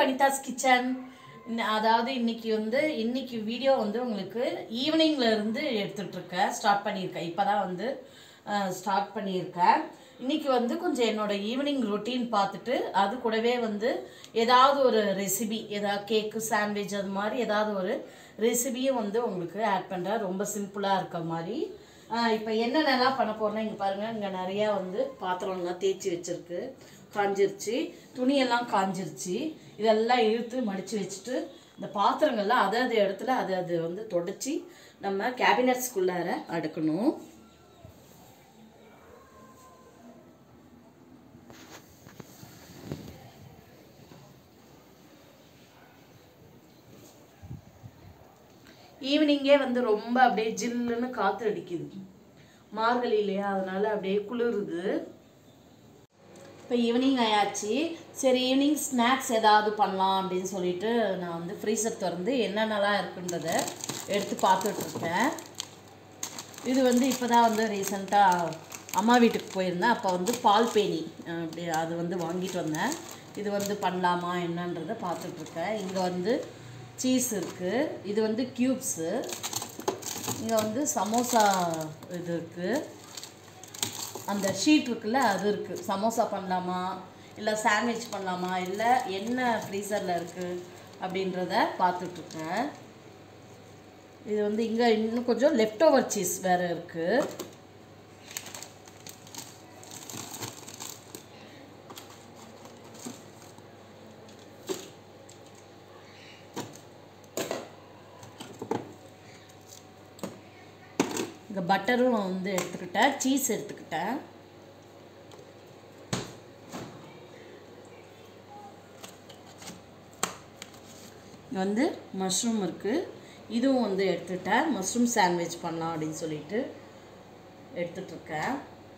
Vanitha's kitchen அதாவது இன்னைக்கு வந்து இன்னைக்கு வீடியோ வந்து உங்களுக்கு ஈவினிங்ல இருந்து எடுத்துட்டு இருக்கேன் ஸ்டார்ட் பண்ணியிருக்கேன் இப்போதான் வந்து ஸ்டார்ட் பண்ணியிருக்கேன் இன்னைக்கு வந்து கொஞ்சம் என்னோட ஈவினிங் ரொட்டீன் பார்த்துட்டு அது கூடவே வந்து ஏதாவது ஒரு ரெசிபி ஏதாவது கேக்கு சாண்ட்விச் அது மாதிரி ஏதாவது ஒரு ரெசிபியும் வந்து உங்களுக்கு ஆட் பண்ணுறேன் ரொம்ப சிம்பிளாக இருக்க மாதிரி இப்போ என்னென்னலாம் பண்ண போறேன்னா இங்கே பாருங்கள் இங்கே நிறையா வந்து பாத்திரம்லாம் தேய்ச்சி வச்சிருக்கு காஞ்சிருச்சு துணியெல்லாம் காஞ்சிருச்சு இதெல்லாம் இழுத்து மடித்து வச்சுட்டு இந்த பாத்திரங்கள்லாம் அது அது இடத்துல அது அது வந்து தொடச்சி நம்ம கேபினட்ஸ்குள்ளார அடுக்கணும் ஈவினிங்கே வந்து ரொம்ப அப்படியே ஜில்லுன்னு காற்று அடிக்குது மார்கழி இல்லையா அதனால அப்படியே குளிருது இப்போ ஈவினிங் ஆயாச்சு சரி ஈவினிங் ஸ்நாக்ஸ் ஏதாவது பண்ணலாம் அப்படின்னு சொல்லிட்டு நான் வந்து ஃப்ரீசர் திறந்து என்னென்னலாம் இருக்குன்றத எடுத்து பார்த்துட்டு இருக்கேன் இது வந்து இப்போ தான் வந்து ரீசெண்டாக அம்மா வீட்டுக்கு போயிருந்தேன் அப்போ வந்து பால் பேணி அஹ் அப்படி அது வந்து வாங்கிட்டு வந்தேன் இது வந்து பண்ணலாமா என்னன்றதை பார்த்துட்ருக்கேன் இங்கே வந்து சீஸ் இருக்குது இது வந்து க்யூப்ஸு இங்கே வந்து சமோசா இது இருக்குது அந்த ஷீட் இருக்குல்ல அது இருக்குது சமோசா பண்ணலாமா இல்லை சாண்ட்விச் பண்ணலாமா இல்லை என்ன ஃப்ரீசரில் இருக்குது அப்படின்றத பார்த்துட்ருக்கேன் இது வந்து இங்கே இன்னும் கொஞ்சம் லெஃப்ட் ஓவர் சீஸ் வேறு இருக்குது இங்கே பட்டரும் வந்து எடுத்துக்கிட்டேன் சீஸ் எடுத்துக்கிட்டேன் இங்கே வந்து மஷ்ரூம் இருக்குது இதுவும் வந்து எடுத்துட்டேன் மஷ்ரூம் சாண்ட்விச் பண்ணலாம் அப்படின்னு சொல்லிட்டு எடுத்துட்ருக்கேன்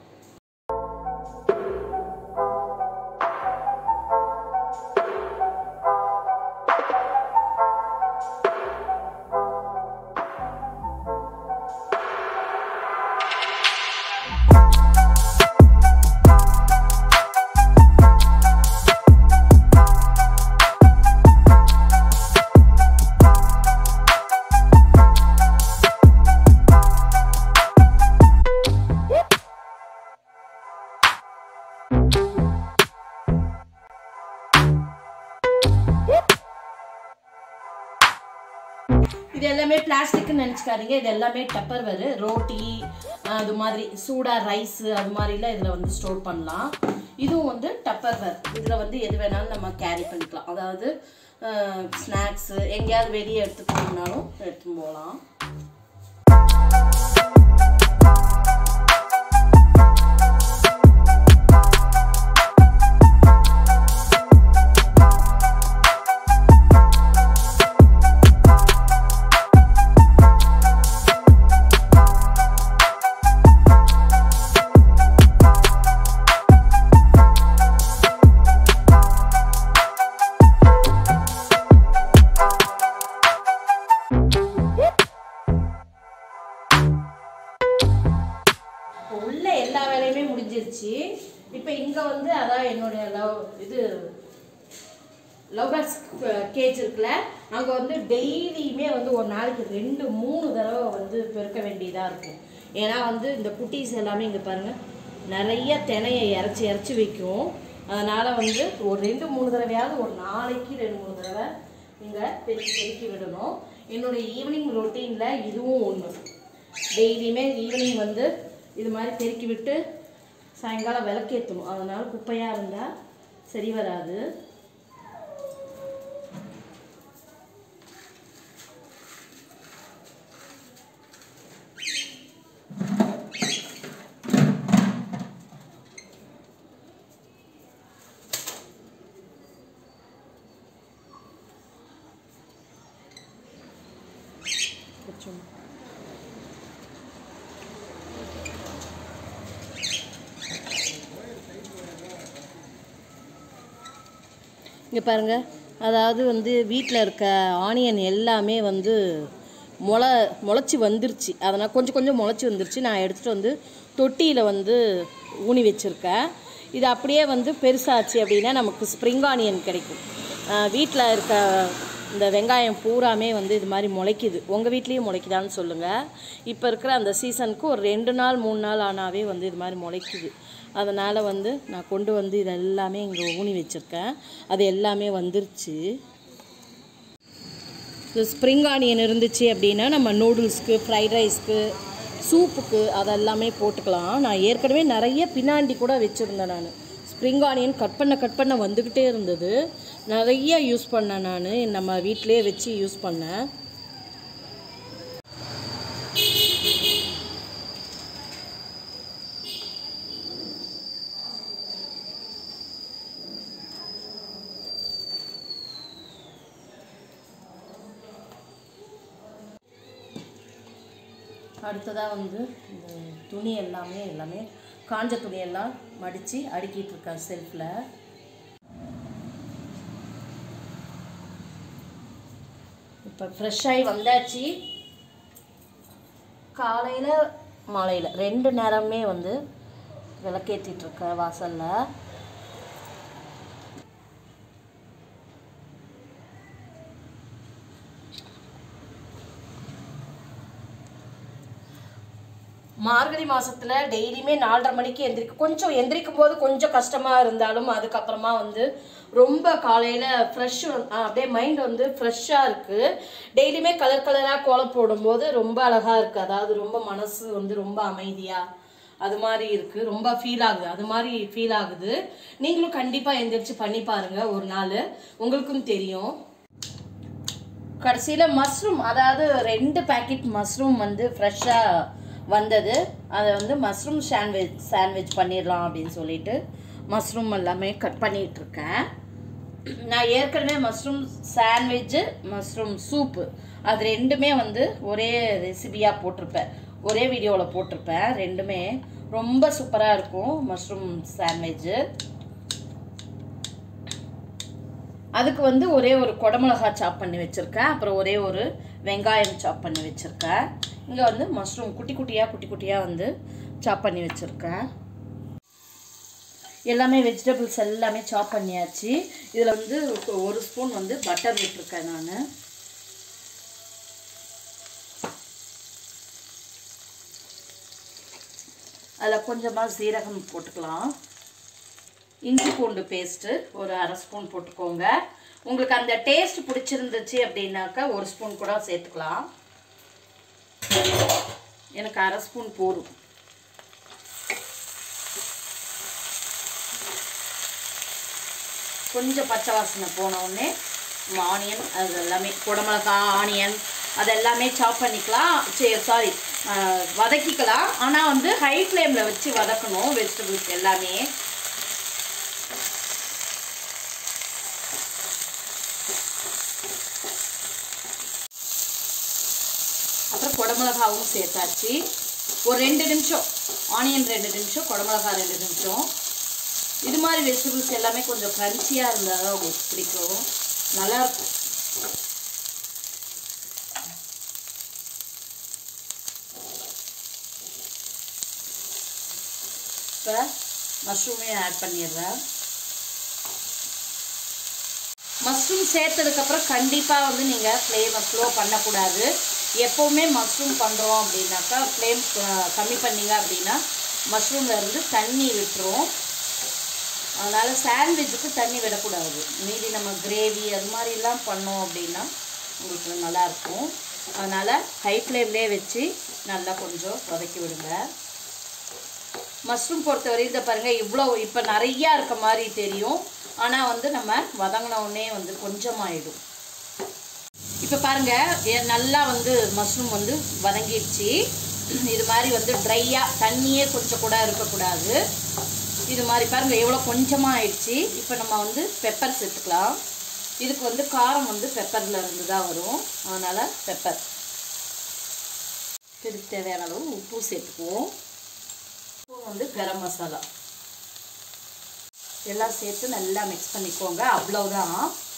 இது எல்லாமே பிளாஸ்டிக்னு நினச்சிக்காதீங்க இது எல்லாமே டப்பர் வேறு ரோட்டி அது மாதிரி சூடாக ரைஸு அது மாதிரிலாம் இதில் வந்து ஸ்டோர் பண்ணலாம் இதுவும் வந்து டப்பர் வேர் இதில் வந்து எது வேணாலும் நம்ம கேரி பண்ணிக்கலாம் அதாவது ஸ்நாக்ஸு எங்கேயாவது வெளியே எடுத்து போகணுன்னாலும் எடுத்துன்னு போகலாம் இப்போ உள்ள எல்லா வேலையுமே முடிஞ்சிருச்சு இப்போ இங்கே வந்து அதான் என்னுடைய லவ் இது லவ் பேர்ட்ஸ் கேஜ் இருக்குல்ல அங்கே வந்து டெய்லியுமே வந்து ஒரு நாளைக்கு ரெண்டு மூணு தடவை வந்து பெருக்க வேண்டியதாக இருக்கும் ஏன்னா வந்து இந்த குட்டீஸ் எல்லாமே இங்கே பாருங்கள் நிறைய தினையை இறச்சி இறச்சி வைக்கும் அதனால் வந்து ஒரு ரெண்டு மூணு தடவையாவது ஒரு நாளைக்கு ரெண்டு மூணு தடவை இங்கே பெருக்கி பெருக்கி விடணும் என்னுடைய ஈவினிங் ரொட்டீனில் இதுவும் ஒன்று டெய்லியுமே ஈவினிங் வந்து இது மாதிரி பெருக்கி விட்டு சாயங்காலம் விளக்கேற்றணும் அதனால் குப்பையாக இருந்தால் சரி வராது கொஞ்சம் இங்கே பாருங்கள் அதாவது வந்து வீட்டில் இருக்க ஆனியன் எல்லாமே வந்து முளை முளைச்சி வந்துருச்சு அதனால் கொஞ்சம் கொஞ்சம் முளைச்சி வந்துருச்சு நான் எடுத்துகிட்டு வந்து தொட்டியில் வந்து ஊனி வச்சுருக்கேன் இது அப்படியே வந்து பெருசாச்சு அப்படின்னா நமக்கு ஸ்ப்ரிங் ஆனியன் கிடைக்கும் வீட்டில் இருக்க இந்த வெங்காயம் பூராமே வந்து இது மாதிரி முளைக்குது உங்கள் வீட்லேயும் முளைக்குதான்னு சொல்லுங்கள் இப்போ இருக்கிற அந்த சீசனுக்கு ஒரு ரெண்டு நாள் மூணு நாள் ஆனாவே வந்து இது மாதிரி முளைக்குது அதனால் வந்து நான் கொண்டு வந்து இது எல்லாமே இங்கே ஊனி வச்சுருக்கேன் அது எல்லாமே வந்துருச்சு இந்த ஸ்ப்ரிங் ஆனியன் இருந்துச்சு அப்படின்னா நம்ம நூடுல்ஸ்க்கு ஃப்ரைட் ரைஸ்க்கு சூப்புக்கு அதெல்லாமே போட்டுக்கலாம் நான் ஏற்கனவே நிறைய பின்னாண்டி கூட வச்சுருந்தேன் நான் ஸ்ப்ரிங் ஆனியன் கட் பண்ண கட் பண்ண வந்துக்கிட்டே இருந்தது நிறைய யூஸ் பண்ணேன் நான் நம்ம வீட்டிலே வச்சு யூஸ் பண்ணேன் அடுத்ததாக வந்து இந்த துணி எல்லாமே எல்லாமே காஞ்ச துணியெல்லாம் மடித்து அடுக்கிட்டு இருக்கேன் செல்ஃபில் இப்போ ஃப்ரெஷ்ஷாகி வந்தாச்சு காலையில் மாலையில் ரெண்டு நேரமே வந்து விளக்கேற்றிட்டு இருக்கேன் வாசலில் மார்கழி மாசத்துல டெய்லியுமே நாலரை மணிக்கு எந்திரிக்க கொஞ்சம் எந்திரிக்கும் போது கொஞ்சம் கஷ்டமா இருந்தாலும் அதுக்கப்புறமா வந்து ரொம்ப காலையில ஃப்ரெஷ் அப்படியே மைண்ட் வந்து ஃப்ரெஷ்ஷாக இருக்கு டெய்லியுமே கலர் கலராக கோலம் போடும்போது ரொம்ப அழகா இருக்கு அதாவது ரொம்ப மனசு வந்து ரொம்ப அமைதியா அது மாதிரி இருக்கு ரொம்ப ஃபீல் ஆகுது அது மாதிரி ஃபீல் ஆகுது நீங்களும் கண்டிப்பா எந்திரிச்சு பண்ணி பாருங்க ஒரு நாள் உங்களுக்கும் தெரியும் கடைசியில் மஷ்ரூம் அதாவது ரெண்டு பேக்கெட் மஷ்ரூம் வந்து ஃப்ரெஷ்ஷாக வந்தது அதை வந்து மஷ்ரூம் சாண்ட்விச் சாண்ட்விச் பண்ணிடலாம் அப்படின்னு சொல்லிட்டு மஷ்ரூம் எல்லாமே கட் பண்ணிட்டு இருக்கேன் நான் ஏற்கனவே மஷ்ரூம் சாண்ட்விட்சு மஷ்ரூம் சூப்பு அது ரெண்டுமே வந்து ஒரே ரெசிபியாக போட்டிருப்பேன் ஒரே வீடியோவில் போட்டிருப்பேன் ரெண்டுமே ரொம்ப சூப்பராக இருக்கும் மஷ்ரூம் சாண்ட்விட்சு அதுக்கு வந்து ஒரே ஒரு குடமிளகா சாப் பண்ணி வச்சுருக்கேன் அப்புறம் ஒரே ஒரு வெங்காயம் சாப் பண்ணி வச்சுருக்கேன் இங்கே வந்து மஷ்ரூம் குட்டி குட்டியாக குட்டி குட்டியாக வந்து சாப் பண்ணி வச்சுருக்கேன் எல்லாமே வெஜிடபிள்ஸ் எல்லாமே சாப் பண்ணியாச்சு இதில் வந்து ஒரு ஸ்பூன் வந்து பட்டர் விட்டுருக்கேன் நான் அதில் கொஞ்சமாக சீரகம் போட்டுக்கலாம் இஞ்சி பூண்டு பேஸ்ட்டு ஒரு அரை ஸ்பூன் போட்டுக்கோங்க உங்களுக்கு அந்த டேஸ்ட் பிடிச்சிருந்துச்சு அப்படின்னாக்கா ஒரு ஸ்பூன் கூட சேர்த்துக்கலாம் எனக்கு அரை ஸ்பூன் போதும் கொஞ்சம் பச்சை வாசனை போன உடனே ஆனியன் அது எல்லாமே குடமிளகா ஆனியன் அது எல்லாமே சாப் பண்ணிக்கலாம் சரி சாரி வதக்கிக்கலாம் ஆனால் வந்து ஹை ஃப்ளேமில் வச்சு வதக்கணும் வெஜிடபிள்ஸ் எல்லாமே அப்புறம் குடமிளகாவும் சேர்த்தாச்சு ஒரு ரெண்டு நிமிஷம் ஆனியன் ரெண்டு நிமிஷம் குடமிளகா ரெண்டு நிமிஷம் இது மாதிரி வெஜிடபிள்ஸ் எல்லாமே கொஞ்சம் க்ரன்ச்சியாக இருந்தால் தான் உங்களுக்கு பிடிக்கும் நல்லாயிருக்கும் இப்போ மஷ்ரூமையும் ஆட் பண்ணிடுறேன் மஷ்ரூம் சேர்த்ததுக்கப்புறம் கண்டிப்பாக வந்து நீங்கள் ஃப்ளேமை ஸ்லோ பண்ணக்கூடாது எப்போவுமே மஷ்ரூம் பண்ணுறோம் அப்படின்னாக்கா ஃப்ளேம் கம்மி பண்ணீங்க அப்படின்னா மஷ்ரூமில் இருந்து தண்ணி விட்டுரும் அதனால் சாண்ட்விட்சுக்கு தண்ணி விடக்கூடாது மீதி நம்ம கிரேவி அது மாதிரிலாம் பண்ணோம் அப்படின்னா உங்களுக்கு நல்லாயிருக்கும் அதனால் ஹை ஃப்ளேம்லேயே வச்சு நல்லா கொஞ்சம் வதக்கி விடுங்க மஷ்ரூம் பொறுத்தவரை இந்த பாருங்கள் இவ்வளோ இப்போ நிறையா இருக்க மாதிரி தெரியும் ஆனால் வந்து நம்ம வதங்கின உடனே வந்து கொஞ்சமாயிடும் இப்போ பாருங்கள் நல்லா வந்து மஷ்ரூம் வந்து வதங்கிடுச்சு இது மாதிரி வந்து ட்ரையாக தண்ணியே கொஞ்சம் கூட இருக்கக்கூடாது இது மாதிரி பாருங்கள் எவ்வளோ கொஞ்சமாக ஆயிடுச்சு இப்போ நம்ம வந்து பெப்பர் சேர்த்துக்கலாம் இதுக்கு வந்து காரம் வந்து பெப்பரில் இருந்து தான் வரும் அதனால் பெப்பர் இதுக்கு தேவையான அளவு உப்பு சேர்த்துக்குவோம் உப்பு வந்து கரம் மசாலா எல்லாம் சேர்த்து நல்லா மிக்ஸ் பண்ணிக்கோங்க அவ்வளவுதான்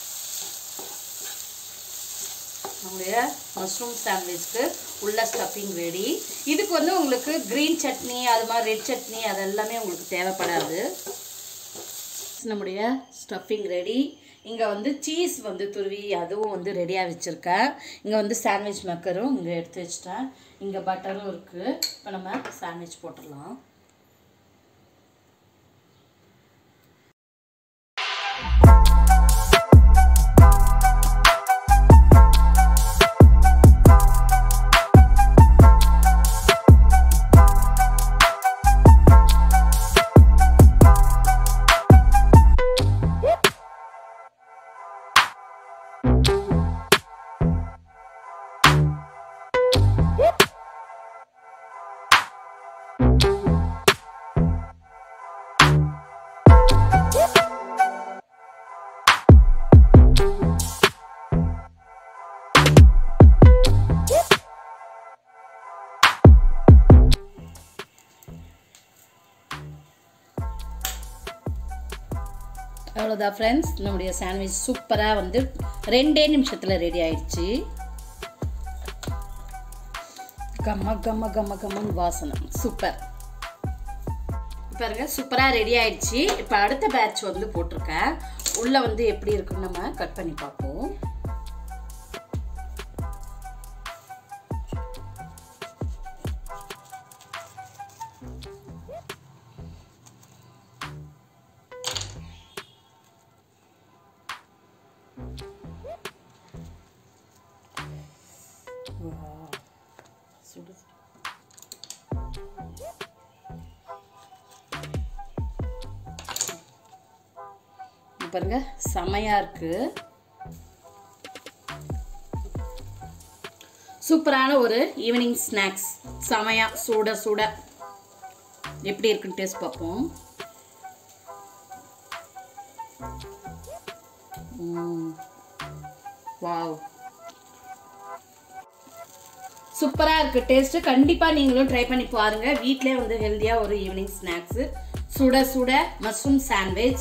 நம்முடைய மஷ்ரூம் சாண்ட்விச்க்கு உள்ள ஸ்டஃபிங் ரெடி இதுக்கு வந்து உங்களுக்கு க்ரீன் சட்னி அது மாதிரி ரெட் சட்னி அது எல்லாமே உங்களுக்கு தேவைப்படாது நம்முடைய ஸ்டஃபிங் ரெடி இங்கே வந்து சீஸ் வந்து துருவி அதுவும் வந்து ரெடியாக வச்சுருக்கேன் இங்கே வந்து சாண்ட்விச் மேக்கரும் இங்கே எடுத்து வச்சிட்டேன் இங்கே பட்டரும் இருக்குது இப்போ நம்ம சாண்ட்விச் போட்டுடலாம் அவ்வளோதான் ஃப்ரெண்ட்ஸ் நம்முடைய சாண்ட்விச் சூப்பராக வந்து ரெண்டே நிமிஷத்தில் ரெடி ஆயிடுச்சு கம்ம கம்ம கம்ம கம்மன்னு வாசனை சூப்பர் பாருங்க சூப்பராக ரெடி ஆயிடுச்சு இப்போ அடுத்த பேட்ச் வந்து போட்டிருக்கேன் உள்ளே வந்து எப்படி இருக்குன்னு நம்ம கட் பண்ணி பார்ப்போம் சுடுது இங்க பாருங்க செமையா இருக்கு சூப்பரான ஒரு ஈவினிங் ஸ்நாக்ஸ் செமையா சூட சூட எப்படி இருக்குன்னு டேஸ்ட் பார்ப்போம் வாவ் சூப்பராக இருக்குது டேஸ்ட்டு கண்டிப்பாக நீங்களும் ட்ரை பண்ணி பாருங்கள் வீட்டிலே வந்து ஹெல்த்தியாக ஒரு ஈவினிங் ஸ்நாக்ஸு சுட சுட மஷ்ரூம் சாண்ட்விச்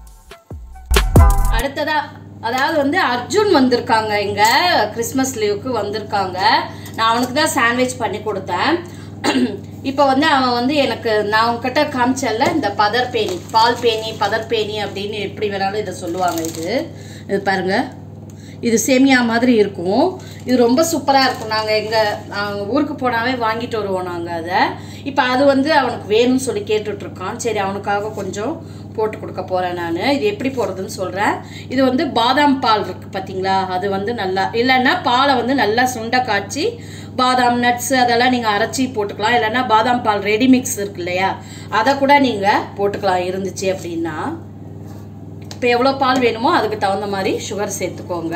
அடுத்ததா அதாவது வந்து அர்ஜுன் வந்திருக்காங்க இங்கே கிறிஸ்மஸ் லீவுக்கு வந்திருக்காங்க நான் அவனுக்கு தான் சாண்ட்விச் பண்ணி கொடுத்தேன் இப்போ வந்து அவன் வந்து எனக்கு நான் உங்ககிட்ட காமிச்சல இந்த பதர் பேணி பால் பேணி பதர் பேணி அப்படின்னு எப்படி வேணாலும் இதை சொல்லுவாங்க இது இது பாருங்க இது சேமியா மாதிரி இருக்கும் இது ரொம்ப சூப்பராக இருக்கும் நாங்கள் எங்கள் நாங்கள் ஊருக்கு போனாவே வாங்கிட்டு வருவோம் நாங்கள் அதை இப்போ அது வந்து அவனுக்கு வேணும்னு சொல்லி கேட்டுட்ருக்கான் சரி அவனுக்காக கொஞ்சம் போட்டு கொடுக்க போகிறேன் நான் இது எப்படி போடுறதுன்னு சொல்கிறேன் இது வந்து பாதாம் பால் இருக்குது பார்த்தீங்களா அது வந்து நல்லா இல்லைன்னா பாலை வந்து நல்லா சுண்டை காய்ச்சி பாதாம் நட்ஸ் அதெல்லாம் நீங்கள் அரைச்சி போட்டுக்கலாம் இல்லைன்னா பாதாம் பால் ரெடி மிக்ஸ் இருக்கு இல்லையா அதை கூட நீங்கள் போட்டுக்கலாம் இருந்துச்சு அப்படின்னா இப்போ எவ்வளோ பால் வேணுமோ அதுக்கு தகுந்த மாதிரி சுகர் சேர்த்துக்கோங்க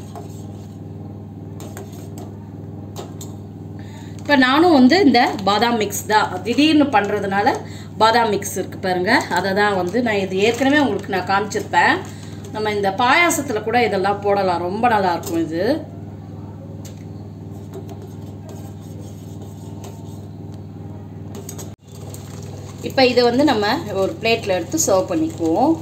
இப்போ நானும் வந்து இந்த பாதாம் மிக்ஸ் தான் திடீர்னு பண்ணுறதுனால பாதாம் மிக்ஸ் இருக்குது பாருங்கள் அதை தான் வந்து நான் இது ஏற்கனவே உங்களுக்கு நான் காமிச்சிருப்பேன் நம்ம இந்த பாயாசத்தில் கூட இதெல்லாம் போடலாம் ரொம்ப நல்லாயிருக்கும் இது இப்போ இதை வந்து நம்ம ஒரு பிளேட்டில் எடுத்து சர்வ் பண்ணிக்குவோம்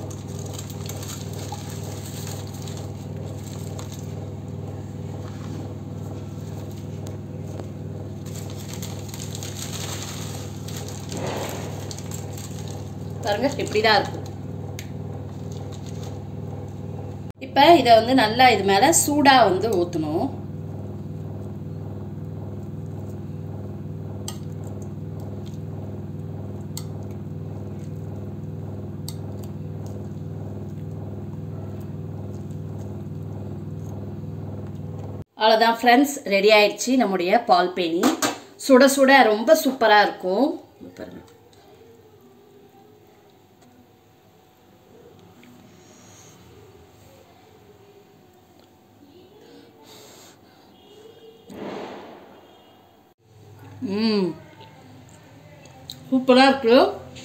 பாருங்க இப்படி தான் இருக்கும் இப்போ இதை வந்து நல்லா இது மேலே சூடாக வந்து ஊற்றணும் அவ்வளோதான் ஃப்ரெண்ட்ஸ் ரெடி ஆயிடுச்சு நம்முடைய பால் பேணி சுட சுட ரொம்ப சூப்பராக இருக்கும் பாருங்க ம் சூப்பராக இருக்கு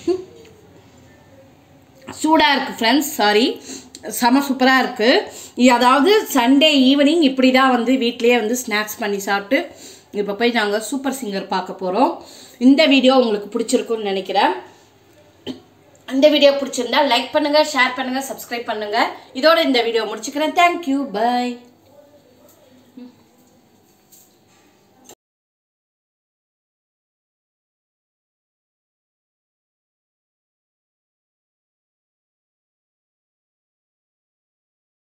சூடாக இருக்குது ஃப்ரெண்ட்ஸ் சாரி செம சூப்பராக இருக்குது இது அதாவது சண்டே ஈவினிங் இப்படி தான் வந்து வீட்லேயே வந்து ஸ்நாக்ஸ் பண்ணி சாப்பிட்டு இப்போ போய் நாங்கள் சூப்பர் சிங்கர் பார்க்க போகிறோம் இந்த வீடியோ உங்களுக்கு பிடிச்சிருக்குன்னு நினைக்கிறேன் இந்த வீடியோ பிடிச்சிருந்தா லைக் பண்ணுங்கள் ஷேர் பண்ணுங்கள் சப்ஸ்கிரைப் பண்ணுங்கள் இதோட இந்த வீடியோ முடிச்சுக்கிறேன் தேங்க்யூ பை